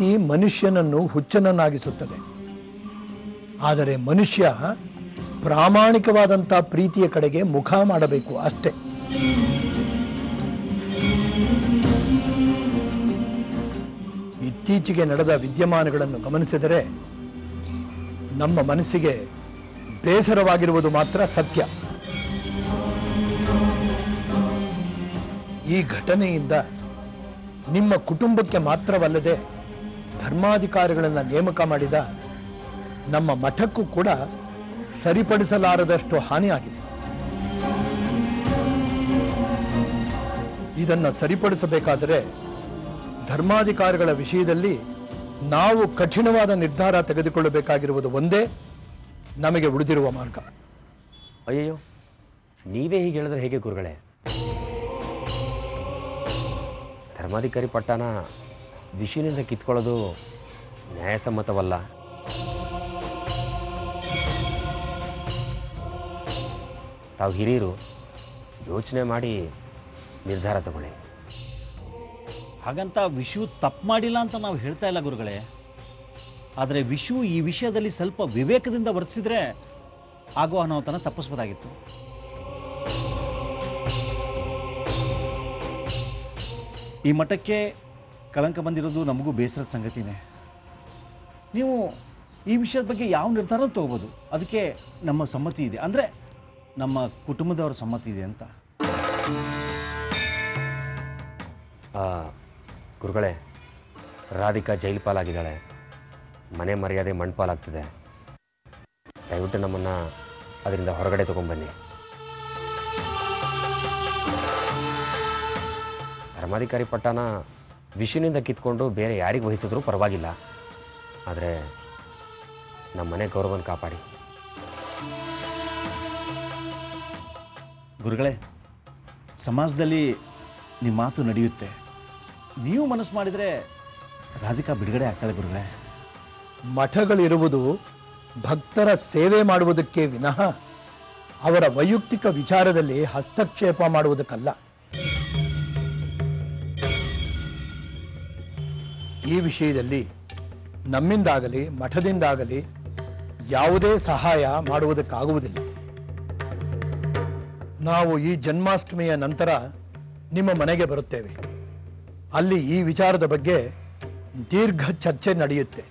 ಪ್ರೀತಿ ಮನುಷ್ಯನನ್ನು ಹುಚ್ಚನನ್ನಾಗಿಸುತ್ತದೆ ಆದರೆ ಮನುಷ್ಯ ಪ್ರಾಮಾಣಿಕವಾದಂಥ ಪ್ರೀತಿಯ ಕಡೆಗೆ ಮುಖ ಮಾಡಬೇಕು ಅಷ್ಟೇ ಇತ್ತೀಚೆಗೆ ನಡೆದ ವಿದ್ಯಮಾನಗಳನ್ನು ಗಮನಿಸಿದರೆ ನಮ್ಮ ಮನಸ್ಸಿಗೆ ಬೇಸರವಾಗಿರುವುದು ಮಾತ್ರ ಸತ್ಯ ಈ ಘಟನೆಯಿಂದ ನಿಮ್ಮ ಕುಟುಂಬಕ್ಕೆ ಮಾತ್ರವಲ್ಲದೆ ಧರ್ಮಾಧಿಕಾರಿಗಳನ್ನು ನೇಮಕ ಮಾಡಿದ ನಮ್ಮ ಮಠಕ್ಕೂ ಕೂಡ ಸರಿಪಡಿಸಲಾರದಷ್ಟು ಹಾನಿಯಾಗಿದೆ ಇದನ್ನು ಸರಿಪಡಿಸಬೇಕಾದರೆ ಧರ್ಮಾಧಿಕಾರಿಗಳ ವಿಷಯದಲ್ಲಿ ನಾವು ಕಠಿಣವಾದ ನಿರ್ಧಾರ ತೆಗೆದುಕೊಳ್ಳಬೇಕಾಗಿರುವುದು ಒಂದೇ ನಮಗೆ ಉಳಿದಿರುವ ಮಾರ್ಗ ಅಯ್ಯಯ್ಯೋ ನೀವೇ ಹೀಗೆ ಹೇಳಿದ್ರೆ ಹೇಗೆ ಗುರುಗಳೇ ಧರ್ಮಾಧಿಕಾರಿ ಪಟ್ಟಣ ವಿಷಯನಿಂದ ಕಿತ್ಕೊಳ್ಳೋದು ನ್ಯಾಯಸಮ್ಮತವಲ್ಲ ತಾವು ಹಿರಿಯರು ಯೋಚನೆ ಮಾಡಿ ನಿರ್ಧಾರ ತಗೊಳ್ಳಿ ಹಾಗಂತ ವಿಷು ತಪ್ಪು ಮಾಡಿಲ್ಲ ಅಂತ ನಾವು ಹೇಳ್ತಾ ಇಲ್ಲ ಗುರುಗಳೇ ಆದರೆ ವಿಷು ಈ ವಿಷಯದಲ್ಲಿ ಸ್ವಲ್ಪ ವಿವೇಕದಿಂದ ವರ್ತಿಸಿದ್ರೆ ಆಗುವ ಅನಾಹುತನ ತಪ್ಪಿಸ್ಬೋದಾಗಿತ್ತು ಈ ಮಠಕ್ಕೆ ಕಳಂಕ ಬಂದಿರೋದು ನಮಗೂ ಬೇಸರದ ಸಂಗತಿನೇ ನೀವು ಈ ವಿಷಯದ ಬಗ್ಗೆ ಯಾವ ನಿರ್ಧಾರ ತಗೋಬೋದು ಅದಕ್ಕೆ ನಮ್ಮ ಸಮ್ಮತಿ ಇದೆ ಅಂದರೆ ನಮ್ಮ ಕುಟುಂಬದವರ ಸಮ್ಮತಿ ಇದೆ ಅಂತ ಆ, ಗುರುಗಳೇ ರಾಧಿಕಾ ಜೈಲು ಪಾಲಾಗಿದ್ದಾಳೆ ಮನೆ ಮರ್ಯಾದೆ ಮಣ್ಪಾಲಾಗ್ತಿದೆ ದಯವಿಟ್ಟು ನಮ್ಮನ್ನ ಅದರಿಂದ ಹೊರಗಡೆ ತಗೊಂಡ್ಬನ್ನಿ ಧರ್ಮಾಧಿಕಾರಿ ಪಟ್ಟಣ ವಿಷಯನಿಂದ ಕಿತ್ಕೊಂಡು ಬೇರೆ ಯಾರಿಗೆ ವಹಿಸಿದ್ರೂ ಪರವಾಗಿಲ್ಲ ಆದರೆ ನಮ್ಮ ಮನೆ ಗೌರವನ ಕಾಪಾಡಿ ಗುರುಗಳೇ ಸಮಾಜದಲ್ಲಿ ನಿಮ್ಮ ಮಾತು ನಡೆಯುತ್ತೆ ನೀವು ಮನಸ್ಸು ಮಾಡಿದರೆ ರಾಧಿಕಾ ಬಿಡುಗಡೆ ಆಗ್ತಾಳೆ ಗುರುಗಳೇ ಮಠಗಳಿರುವುದು ಭಕ್ತರ ಸೇವೆ ಮಾಡುವುದಕ್ಕೆ ವಿನಃ ಅವರ ವೈಯಕ್ತಿಕ ವಿಚಾರದಲ್ಲಿ ಹಸ್ತಕ್ಷೇಪ ಮಾಡುವುದಕ್ಕಲ್ಲ ಈ ವಿಷಯದಲ್ಲಿ ನಮ್ಮಿಂದಾಗಲಿ ಮಠದಿಂದಾಗಲಿ ಯಾವುದೇ ಸಹಾಯ ಮಾಡುವುದಕ್ಕಾಗುವುದಿಲ್ಲ ನಾವು ಈ ಜನ್ಮಾಷ್ಟಮಿಯ ನಂತರ ನಿಮ್ಮ ಮನೆಗೆ ಬರುತ್ತೇವೆ ಅಲ್ಲಿ ಈ ವಿಚಾರದ ಬಗ್ಗೆ ದೀರ್ಘ ಚರ್ಚೆ ನಡೆಯುತ್ತೆ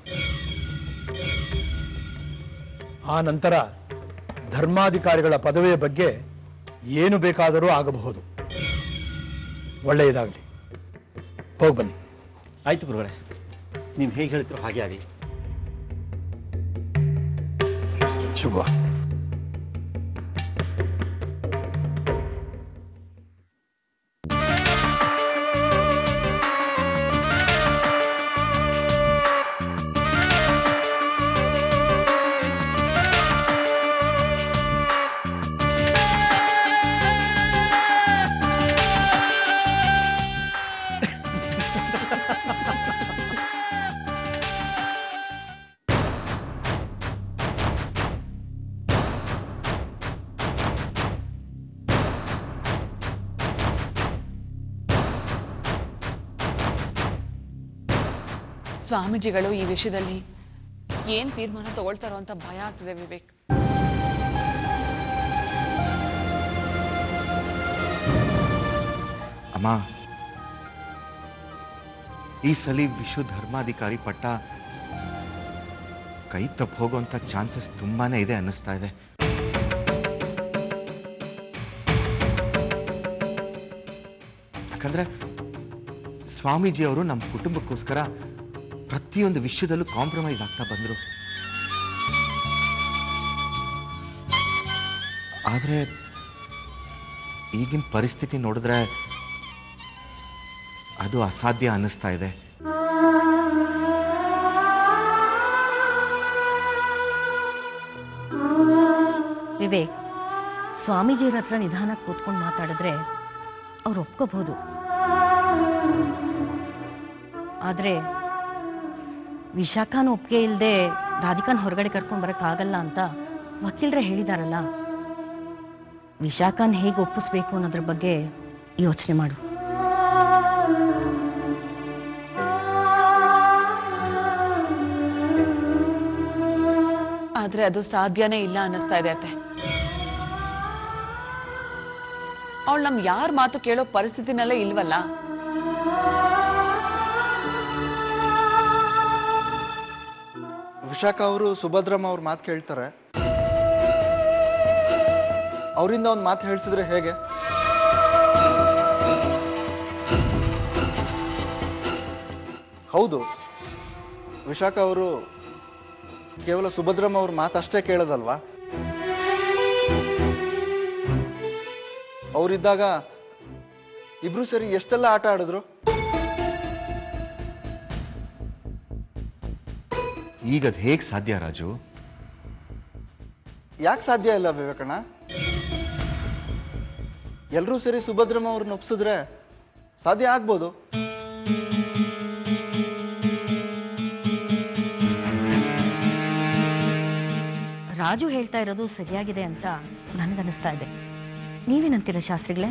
ಆ ನಂತರ ಧರ್ಮಾಧಿಕಾರಿಗಳ ಪದವಿಯ ಬಗ್ಗೆ ಏನು ಬೇಕಾದರೂ ಆಗಬಹುದು ಒಳ್ಳೆಯದಾಗಲಿ ಹೋಗಿ ಬನ್ನಿ ಆಯ್ತು ಗುರುಗಳೇ ನೀವು ಹೇಗೆ ಹೇಳ್ತೀರೋ ಹಾಗೆ ಆಗಲಿ ಶುಭ ಸ್ವಾಮೀಜಿಗಳು ಈ ವಿಷಯದಲ್ಲಿ ಏನ್ ತೀರ್ಮಾನ ತಗೊಳ್ತಾರೋ ಅಂತ ಭಯ ಆಗ್ತಿದೆ ವಿವೇಕ್ ಅಮ್ಮ ಈ ಸಲಿ ವಿಶ್ವ ಧರ್ಮಾಧಿಕಾರಿ ಪಟ್ಟ ಕೈ ತಪ್ಪು ಹೋಗುವಂತ ಚಾನ್ಸಸ್ ತುಂಬಾನೇ ಇದೆ ಅನ್ನಿಸ್ತಾ ಇದೆ ಯಾಕಂದ್ರೆ ಸ್ವಾಮೀಜಿ ಅವರು ನಮ್ಮ ಕುಟುಂಬಕ್ಕೋಸ್ಕರ ಪ್ರತಿಯೊಂದು ವಿಷಯದಲ್ಲೂ ಕಾಂಪ್ರಮೈಸ್ ಆಗ್ತಾ ಬಂದ್ರು ಆದ್ರೆ ಈಗಿನ ಪರಿಸ್ಥಿತಿ ನೋಡಿದ್ರೆ ಅದು ಅಸಾಧ್ಯ ಅನ್ನಿಸ್ತಾ ಇದೆ ವಿವೇಕ್ ಸ್ವಾಮೀಜಿಯವ್ರ ಹತ್ರ ನಿಧಾನ ಕೂತ್ಕೊಂಡು ಮಾತಾಡಿದ್ರೆ ಅವ್ರು ಒಪ್ಕೋಬಹುದು ಆದ್ರೆ ವಿಶಾಖನ ಒಪ್ಪಿಗೆ ಇಲ್ಲದೆ ರಾಧಿಕಾನ್ ಹೊರಗಡೆ ಕರ್ಕೊಂಡು ಬರಕ್ಕಾಗಲ್ಲ ಅಂತ ವಕೀಲರೇ ಹೇಳಿದಾರಲ್ಲ ವಿಶಾಖನ್ ಹೇಗೆ ಒಪ್ಪಿಸ್ಬೇಕು ಅನ್ನೋದ್ರ ಬಗ್ಗೆ ಯೋಚನೆ ಮಾಡು ಆದ್ರೆ ಅದು ಸಾಧ್ಯನೇ ಇಲ್ಲ ಅನ್ನಿಸ್ತಾ ಇದೆ ಅತ್ತೆ ಅವಳು ನಮ್ ಯಾರ ಮಾತು ಕೇಳೋ ಪರಿಸ್ಥಿತಿನಲ್ಲೇ ಇಲ್ವಲ್ಲ ವಿಶಾಖ ಅವರು ಸುಭದ್ರಮ್ಮ ಅವ್ರ ಮಾತು ಕೇಳ್ತಾರೆ ಅವರಿಂದ ಒಂದು ಮಾತು ಹೇಳಿಸಿದ್ರೆ ಹೇಗೆ ಹೌದು ವಿಶಾಖ ಅವರು ಕೇವಲ ಸುಭದ್ರಮ್ಮ ಅವ್ರ ಮಾತು ಅಷ್ಟೇ ಕೇಳೋದಲ್ವಾ ಅವರಿದ್ದಾಗ ಇಬ್ರು ಸೇರಿ ಎಷ್ಟೆಲ್ಲ ಆಟ ಆಡಿದ್ರು ಈಗ ಅದು ಹೇಗೆ ಸಾಧ್ಯ ರಾಜು ಯಾಕೆ ಸಾಧ್ಯ ಇಲ್ಲ ವಿವೇಕಣ್ಣ ಎಲ್ಲರೂ ಸೇರಿ ಸುಭದ್ರಮ್ಮ ಅವ್ರನ್ನ ಒಪ್ಸಿದ್ರೆ ಸಾಧ್ಯ ಆಗ್ಬೋದು ರಾಜು ಹೇಳ್ತಾ ಇರೋದು ಸರಿಯಾಗಿದೆ ಅಂತ ನನ್ಗನ್ನಿಸ್ತಾ ಇದೆ ನೀವೇನಂತೀರ ಶಾಸ್ತ್ರಿಗಳೇ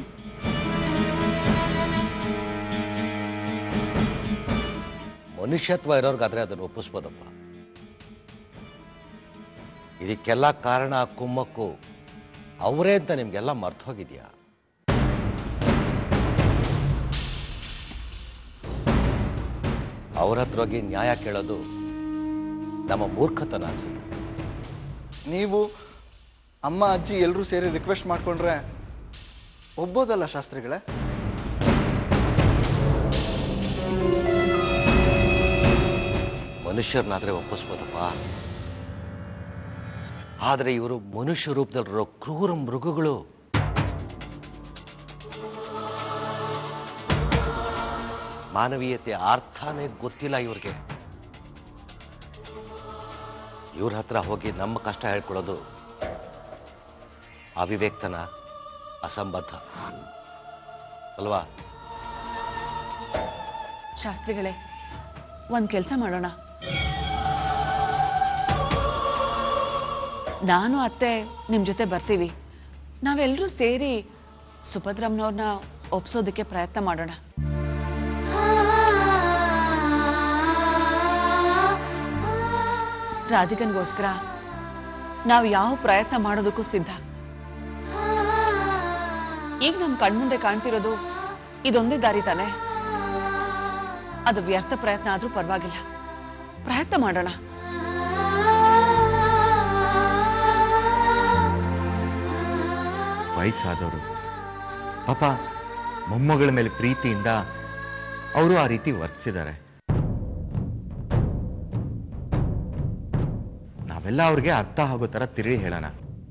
ಮನುಷ್ಯತ್ವ ಇರೋರ್ಗಾದ್ರೆ ಅದನ್ನು ಒಪ್ಪಿಸ್ಬೋದಪ್ಪ ಇದಕ್ಕೆಲ್ಲ ಕಾರಣ ಆ ಕುಮ್ಮಕ್ಕು ಅವರೇ ಅಂತ ನಿಮ್ಗೆಲ್ಲ ಮರ್ತು ಹೋಗಿದ್ಯಾ ಅವ್ರ ಹತ್ರ ಹೋಗಿ ನ್ಯಾಯ ಕೇಳೋದು ನಮ್ಮ ಮೂರ್ಖತನ ಅನ್ಸುತ್ತೆ ನೀವು ಅಮ್ಮ ಅಜ್ಜಿ ಎಲ್ಲರೂ ಸೇರಿ ರಿಕ್ವೆಸ್ಟ್ ಮಾಡ್ಕೊಂಡ್ರೆ ಒಬ್ಬೋದಲ್ಲ ಶಾಸ್ತ್ರಿಗಳೇ ಮನುಷ್ಯರನ್ನಾದ್ರೆ ಒಪ್ಪಿಸ್ಬೋದಪ್ಪ ಆದ್ರೆ ಇವರು ಮನುಷ್ಯ ರೂಪದಲ್ಲಿರೋ ಕ್ರೂರ ಮೃಗಗಳು ಮಾನವೀಯತೆ ಅರ್ಥನೇ ಗೊತ್ತಿಲ್ಲ ಇವ್ರಿಗೆ ಇವ್ರ ಹತ್ರ ಹೋಗಿ ನಮ್ಮ ಕಷ್ಟ ಹೇಳ್ಕೊಳ್ಳೋದು ಅವಿವೇಕ್ತನ ಅಸಂಬದ್ಧ ಅಲ್ವಾ ಶಾಸ್ತ್ರಿಗಳೇ ಒಂದ್ ಕೆಲ್ಸ ಮಾಡೋಣ ನಾನು ಅತ್ತೆ ನಿಮ್ ಜೊತೆ ಬರ್ತೀವಿ ನಾವೆಲ್ಲರೂ ಸೇರಿ ಸುಭದ್ರಮ್ನವ್ರನ್ನ ಒಪ್ಸೋದಕ್ಕೆ ಪ್ರಯತ್ನ ಮಾಡೋಣ ರಾಧಿಕನ್ಗೋಸ್ಕರ ನಾವು ಯಾವ ಪ್ರಯತ್ನ ಮಾಡೋದಕ್ಕೂ ಸಿದ್ಧ ಈಗ ನಮ್ ಕಣ್ಮುಂದೆ ಕಾಣ್ತಿರೋದು ಇದೊಂದೇ ದಾರಿ ತಾನೆ ಅದು ವ್ಯರ್ಥ ಪ್ರಯತ್ನ ಆದ್ರೂ ಪರವಾಗಿಲ್ಲ ಪ್ರಯತ್ನ ಮಾಡೋಣ ವಯಸ್ಸಾದವರು ಪಾಪ ಮೊಮ್ಮಗಳ ಮೇಲೆ ಪ್ರೀತಿಯಿಂದ ಅವರು ಆ ರೀತಿ ವರ್ತಿಸಿದ್ದಾರೆ ನಾವೆಲ್ಲ ಅವ್ರಿಗೆ ಅರ್ಥ ಆಗೋ ಥರ ತಿರುಗಿ ಹೇಳೋಣ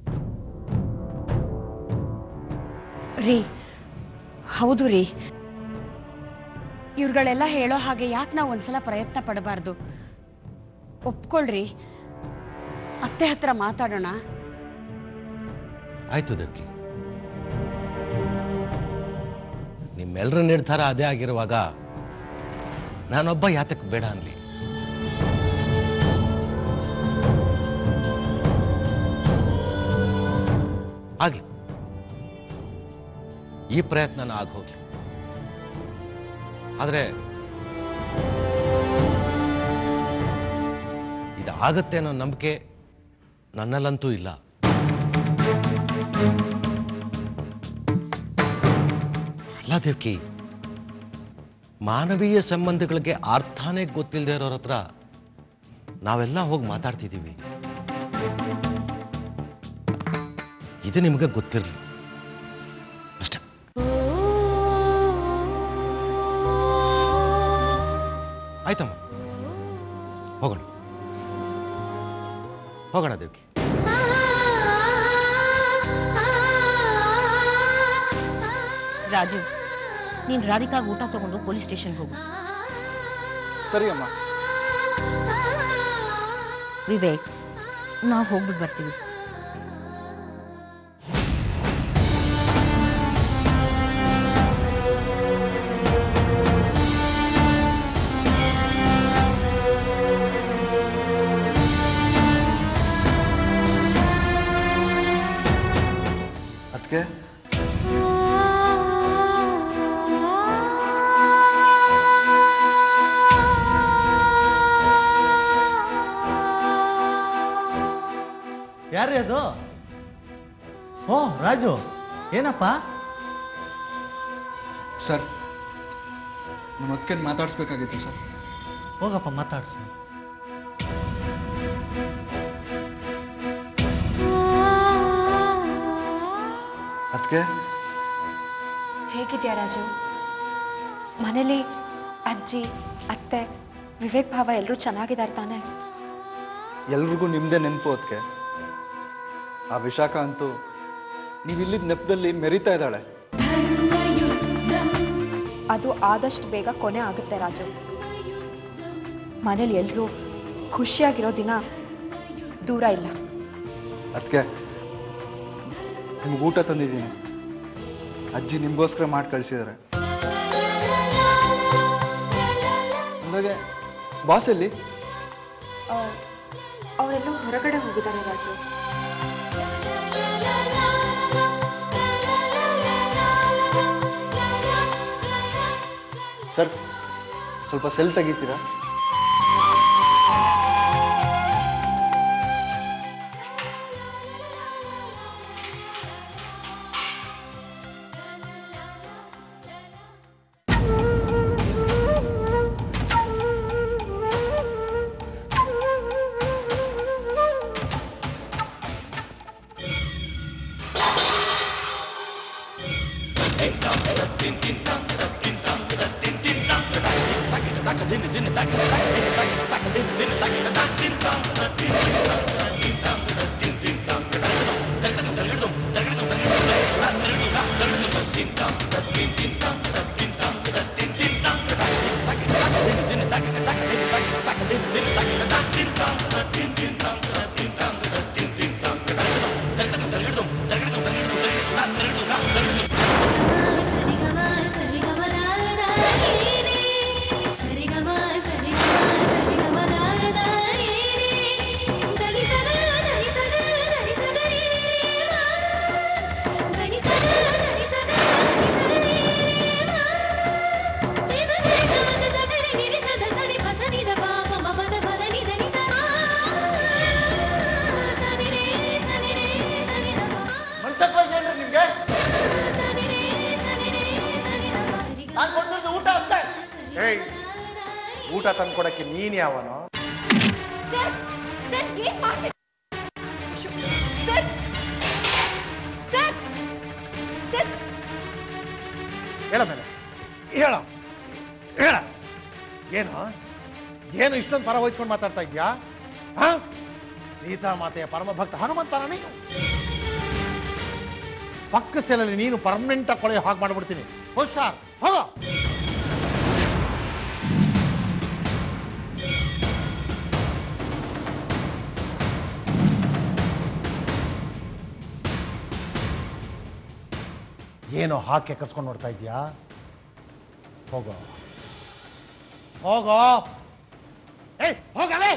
ರೀ ಹೌದು ರೀ ಇವ್ರುಗಳೆಲ್ಲ ಹೇಳೋ ಹಾಗೆ ಯಾಕೆ ನಾವು ಒಂದ್ಸಲ ಪ್ರಯತ್ನ ಪಡಬಾರ್ದು ಒಪ್ಕೊಳ್ರಿ ಅತ್ತೆ ಹತ್ರ ಮಾತಾಡೋಣ ಆಯ್ತು ದಕ್ಕಿ ನಿಮ್ಮೆಲ್ಲರ ನಿರ್ಧಾರ ಅದೇ ಆಗಿರುವಾಗ ನಾನೊಬ್ಬ ಯಾತಕ್ಕೆ ಬೇಡ ಅನ್ಲಿ ಆಗ್ಲಿ ಈ ಪ್ರಯತ್ನನ ಆಗೋಗ್ಲಿ ಆದ್ರೆ ಇದಾಗತ್ತೆ ಅನ್ನೋ ನಂಬಿಕೆ ನನ್ನಲ್ಲಂತೂ ಇಲ್ಲ ಅಲ್ಲ ದೇವ್ಕಿ ಮಾನವೀಯ ಸಂಬಂಧಗಳಿಗೆ ಅರ್ಥನೇ ಗೊತ್ತಿಲ್ಲದೆ ಇರೋರ ಹತ್ರ ನಾವೆಲ್ಲ ಹೋಗಿ ಮಾತಾಡ್ತಿದ್ದೀವಿ ಇದು ನಿಮಗೆ ಗೊತ್ತಿರಲಿ ಅಷ್ಟೇ ಆಯ್ತಮ್ಮ ಹೋಗೋಣ ಹೋಗೋಣ ದೇವ್ಕಿ ರಾಜು ನೀನ್ ರಾಧಿಕಾಗ್ ಊಟ ತಗೊಂಡು ಪೊಲೀಸ್ ಸ್ಟೇಷನ್ಗೆ ಹೋಗು ಸರಿ ಅಮ್ಮ ವಿವೇಕ್ ನಾವು ಹೋಗ್ಬಿಟ್ಟು ಬರ್ತೀವಿ ಅದಕ್ಕೆ ಯಾರೇ ಅದು ಓ ರಾಜು ಏನಪ್ಪ ಸರ್ ನಮ್ಮ ಅದಕ್ಕೆ ಮಾತಾಡಿಸ್ಬೇಕಾಗಿತ್ತು ಸರ್ ಹೋಗಪ್ಪ ಮಾತಾಡ್ಸಿ ಅದಕ್ಕೆ ಹೇಗಿದ್ಯಾ ರಾಜು ಮನೇಲಿ ಅಜ್ಜಿ ಅತ್ತೆ ವಿವೇಕ್ ಭಾವ ಎಲ್ಲರೂ ಚೆನ್ನಾಗಿದ್ದಾರೆ ತಾನೆ ಎಲ್ರಿಗೂ ನಿಮ್ಮದೇ ನೆನಪು ಅದಕ್ಕೆ ಆ ವಿಶಾಖ ಅಂತೂ ನೀವಿಲ್ಲಿದ್ದ ನೆಪದಲ್ಲಿ ಮೆರಿತಾ ಇದ್ದಾಳೆ ಅದು ಆದಷ್ಟು ಬೇಗ ಕೊನೆ ಆಗುತ್ತೆ ರಾಜು ಮನೇಲಿ ಎಲ್ಲರೂ ಖುಷಿಯಾಗಿರೋ ದಿನ ದೂರ ಇಲ್ಲ ಅದಕ್ಕೆ ನಿಮ್ಗೆ ಊಟ ತಂದಿದ್ದೀನಿ ಅಜ್ಜಿ ನಿಮಗೋಸ್ಕರ ಮಾಡಿ ಕಳಿಸಿದ್ದಾರೆ ಅಂದಾಗೆ ಬಾಸ್ ಎಲ್ಲಿ ಅವರೆಲ್ಲೋ ಹೊರಗಡೆ ಹೋಗಿದ್ದಾರೆ ರಾಜು ಸರ್ ಸ್ವಲ್ಪ ಸೆಲ್ ತೆಗಿತೀರಾ ಮನ್ಸತ್ವ ಏನ್ರಿ ನಿಮ್ಗೆ ನಾನು ಕೊಡ್ತಿದ್ದು ಊಟ ಅಷ್ಟೇ ಏಯ್ ಊಟ ತಂದ್ಕೊಡಕ್ಕೆ ನೀನ್ ಯಾವನೋ ಹೇಳ ಮೇಲೆ ಹೇಳ ಹೇಳ ಏನು ಏನು ಇಷ್ಟೊಂದು ಪರ ಹೋಯ್ಕೊಂಡು ಮಾತಾಡ್ತಾ ಇದ್ಯಾ ಹಾ ಸೀತಾ ಮಾತೆಯ ಪರಮ ಭಕ್ತ ಹನುಮಂತನ ನೀನು ಪಕ್ಕ ಸೆಲಲ್ಲಿ ನೀನು ಪರ್ಮನೆಂಟ್ ಕೊಳೆ ಹಾಗೆ ಮಾಡ್ಬಿಡ್ತೀನಿ ಹುಷಾರ್ ಹೋಗೋ ಏನೋ ಹಾಕಿ ಕರ್ಸ್ಕೊಂಡು ನೋಡ್ತಾ ಇದೀಯಾ ಹೋಗೋ ಹೋಗೋ ಏಯ್ ಹೋಗಲೇ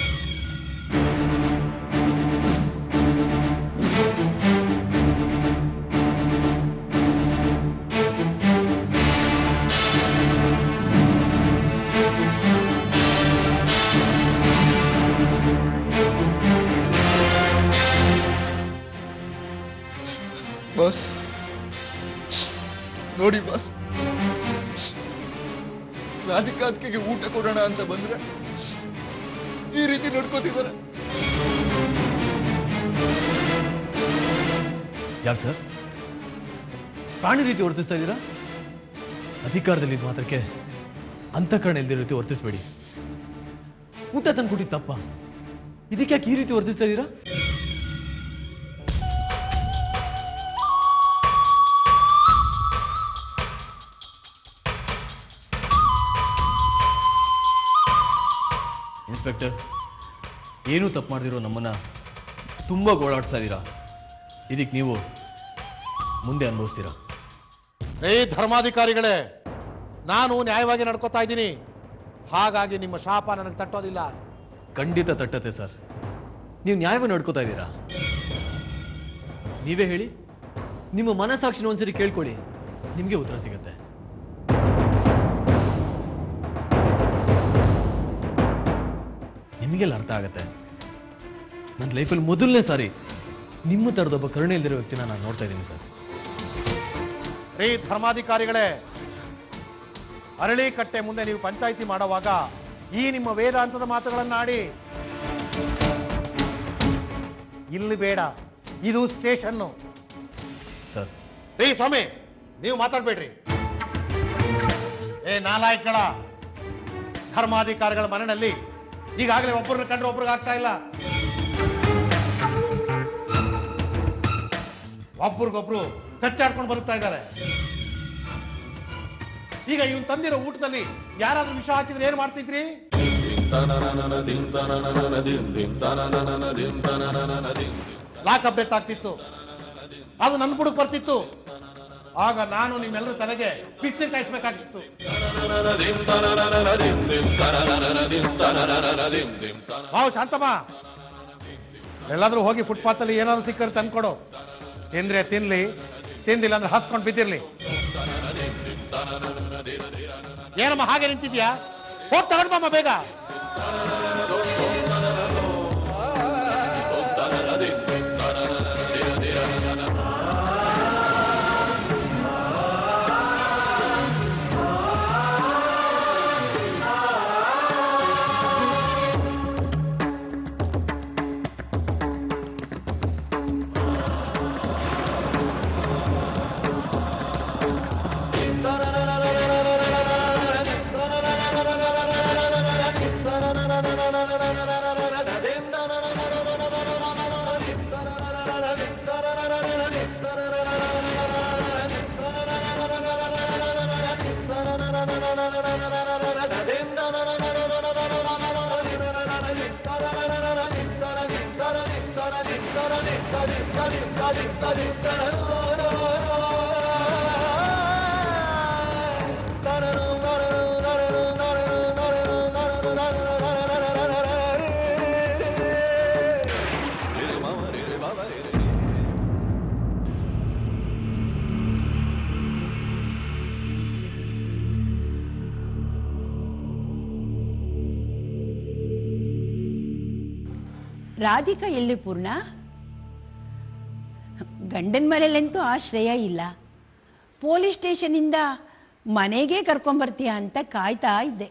ಬಾಸ್ ನೋಡಿ ಬಾಸ್ ರಾಧಿಕಾ ಅದಕ್ಕೆ ಊಟ ಕೊಡೋಣ ಅಂತ ಬಂದ್ರೆ ಈ ರೀತಿ ನಡ್ಕೋತಿದ್ದಾರೆ ಯಾಕೆ ಸರ್ ಪ್ರಾಣಿ ರೀತಿ ವರ್ತಿಸ್ತಾ ಇದ್ದೀರಾ ಅಧಿಕಾರದಲ್ಲಿ ಮಾತ್ರಕ್ಕೆ ಅಂತಃಕರಣ ಇಲ್ದಿರೋ ರೀತಿ ವರ್ತಿಸ್ಬೇಡಿ ಊಟ ತಂದ್ಕೊಟ್ಟಿದ್ದು ತಪ್ಪ ಇದಕ್ಕೆ ಯಾಕೆ ಈ ರೀತಿ ವರ್ತಿಸ್ತಾ ಇದ್ದೀರಾ ಇನ್ಸ್ಪೆಕ್ಟರ್ ಏನೂ ತಪ್ಪು ಮಾಡ್ದಿರೋ ನಮ್ಮನ್ನ ತುಂಬ ಗೋಳಾಡ್ತಾ ಇದ್ದೀರಾ ಇದಕ್ಕೆ ನೀವು ಮುಂದೆ ಅನುಭವಿಸ್ತೀರಾ ರೇ ಧರ್ಮಾಧಿಕಾರಿಗಳೇ ನಾನು ನ್ಯಾಯವಾಗಿ ನಡ್ಕೋತಾ ಇದ್ದೀನಿ ಹಾಗಾಗಿ ನಿಮ್ಮ ಶಾಪ ನನಗೆ ತಟ್ಟೋದಿಲ್ಲ ಖಂಡಿತ ತಟ್ಟತ್ತೆ ಸರ್ ನೀವು ನ್ಯಾಯವಾಗಿ ನಡ್ಕೋತಾ ಇದ್ದೀರಾ ನೀವೇ ಹೇಳಿ ನಿಮ್ಮ ಮನಸ್ಸಾಕ್ಷಿನ ಒಂದ್ಸರಿ ಕೇಳ್ಕೊಳ್ಳಿ ನಿಮಗೆ ಉತ್ತರ ಸಿಗುತ್ತೆ ನಿಮಗೆಲ್ಲ ಅರ್ಥ ಆಗತ್ತೆ ನನ್ನ ಲೈಫಲ್ಲಿ ಮೊದಲನೇ ಸಾರಿ ನಿಮ್ಮ ಥರದೊಬ್ಬ ಕರುಣೆ ಇಲ್ದಿರೋ ವ್ಯಕ್ತಿನ ನಾನು ನೋಡ್ತಾ ಇದ್ದೀನಿ ಸರ್ ರೀ ಧರ್ಮಾಧಿಕಾರಿಗಳೇ ಅರಳಿಕಟ್ಟೆ ಮುಂದೆ ನೀವು ಪಂಚಾಯಿತಿ ಮಾಡುವಾಗ ಈ ನಿಮ್ಮ ವೇದಾಂತದ ಮಾತುಗಳನ್ನ ಆಡಿ ಇಲ್ಲಿ ಬೇಡ ಇದು ಸ್ಟೇಷನ್ನು ಸರ್ ರೀ ಸ್ವಾಮಿ ನೀವು ಮಾತಾಡ್ಬೇಡ್ರಿ ಏ ನಾಲಾಯಕಗಳ ಧರ್ಮಾಧಿಕಾರಿಗಳ ಮನೆಯಲ್ಲಿ ಈಗಾಗಲೇ ಒಬ್ಬರನ್ನ ಕಂಡ್ರೆ ಒಬ್ರಿಗೆ ಆಗ್ತಾ ಇಲ್ಲ ಒಬ್ರಿಗೊಬ್ರು ಕಚ್ಚಾಡ್ಕೊಂಡು ಬರುತ್ತಾ ಇದ್ದಾರೆ ಈಗ ಇವನ್ ತಂದಿರೋ ಊಟದಲ್ಲಿ ಯಾರಾದ್ರೂ ವಿಷ ಹಾಕಿದ್ರೆ ಏನ್ ಮಾಡ್ತಿದ್ರಿ ಲಾಕಪ್ ಡೆತ್ ಆಗ್ತಿತ್ತು ಅದು ನನ್ನ ಬುಡಕ್ ಬರ್ತಿತ್ತು ಆಗ ನಾನು ನಿಮ್ಮೆಲ್ಲರ ತಲೆಗೆ ಬಿಸಿ ಕಾಯಿಸ್ಬೇಕಾಗಿತ್ತು ನಾವು ಶಾಂತಮ್ಮ ಎಲ್ಲಾದ್ರೂ ಹೋಗಿ ಫುಟ್ಪಾತ್ ಅಲ್ಲಿ ಏನಾದ್ರು ಸಿಕ್ಕರೆ ತಂದ್ಕೊಡು ತಿಂದ್ರೆ ತಿನ್ಲಿ ತಿಂದಿಲ್ಲ ಅಂದ್ರೆ ಹಸ್ಕೊಂಡು ಬಿದ್ದಿರ್ಲಿ ಏನಮ್ಮ ಹಾಗೆ ನಿಂತಿದ್ಯಾ ಹೋಗಿ ತಗೊಂಡ್ ಬಾಮ್ಮ ಬೇಗ ರಾಧಿಕಾ ಎಲ್ಲಿ ಪೂರ್ಣ ಗಂಡನ ಮನೇಲಂತೂ ಆಶ್ರಯ ಇಲ್ಲ ಪೊಲೀಸ್ ಸ್ಟೇಷನಿಂದ ಮನೆಗೆ ಕರ್ಕೊಂಬರ್ತೀಯ ಅಂತ ಕಾಯ್ತಾ ಇದ್ದೆ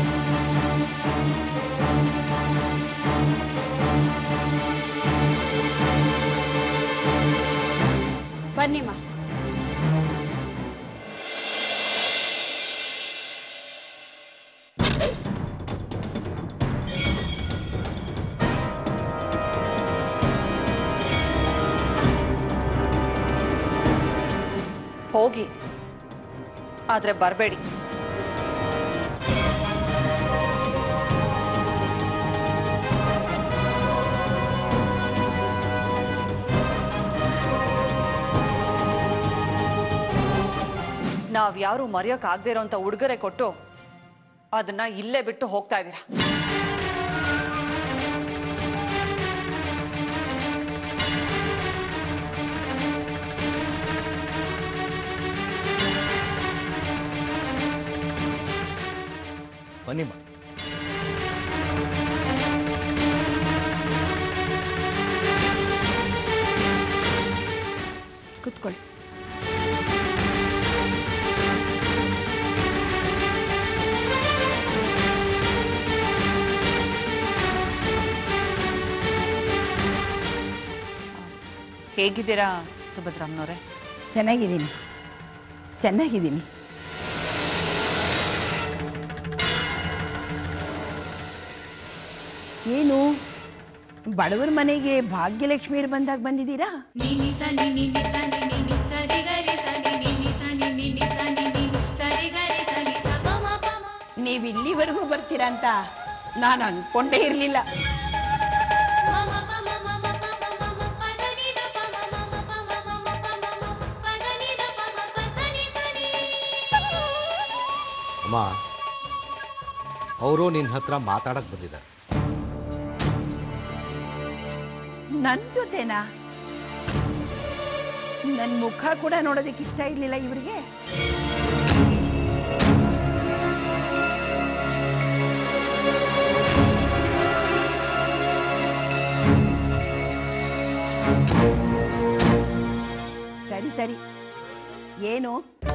ಬನ್ನಿಮ್ಮ ಹೋಗಿ ಆದ್ರೆ ಬರಬೇಡಿ ನಾವ್ಯಾರು ಮರೆಯೋಕ್ ಆಗದೆ ಇರೋಂಥ ಉಡುಗೊರೆ ಕೊಟ್ಟು ಅದನ್ನ ಇಲ್ಲೇ ಬಿಟ್ಟು ಹೋಗ್ತಾ ಇದ್ದೀರಾ ಬನ್ನಿಮ್ಮ ಕುತ್ಕೊಳ್ಳಿ ಹೇಗಿದ್ದೀರಾ ಸುಭದ್ರಮ್ಮನವ್ರೆ ಚೆನ್ನಾಗಿದ್ದೀನಿ ಚೆನ್ನಾಗಿದ್ದೀನಿ ಏನು ಬಡವರ ಮನೆಗೆ ಭಾಗ್ಯಲಕ್ಷ್ಮಿಯರು ಬಂದಾಗ ಬಂದಿದ್ದೀರಾ ನೀವು ಇಲ್ಲಿವರೆಗೂ ಬರ್ತೀರಾ ಅಂತ ನಾನು ಅನ್ಕೊಂಡೇ ಇರಲಿಲ್ಲ ಅಮ್ಮ ಅವರು ನಿನ್ನ ಹತ್ರ ಮಾತಾಡಕ್ ಬಂದಿದ್ದಾರೆ ನನ್ನ ಜೊತೆನಾ ನನ್ನ ಮುಖ ಕೂಡ ನೋಡೋದಕ್ಕೆ ಇಷ್ಟ ಇರ್ಲಿಲ್ಲ ಇವರಿಗೆ ಆ ಏನು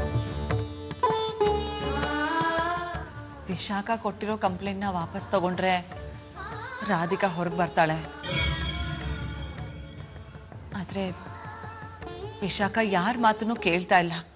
ವಿಶಾಖ ಕೊಟ್ಟಿರೋ ಕಂಪ್ಲೇಂಟ್ನ ವಾಪಸ್ ತಗೊಂಡ್ರೆ ರಾಧಿಕಾ ಹೊರಗೆ ಬರ್ತಾಳೆ ಆದ್ರೆ ವಿಶಾಖ ಯಾರ ಮಾತನ್ನು ಕೇಳ್ತಾ ಇಲ್ಲ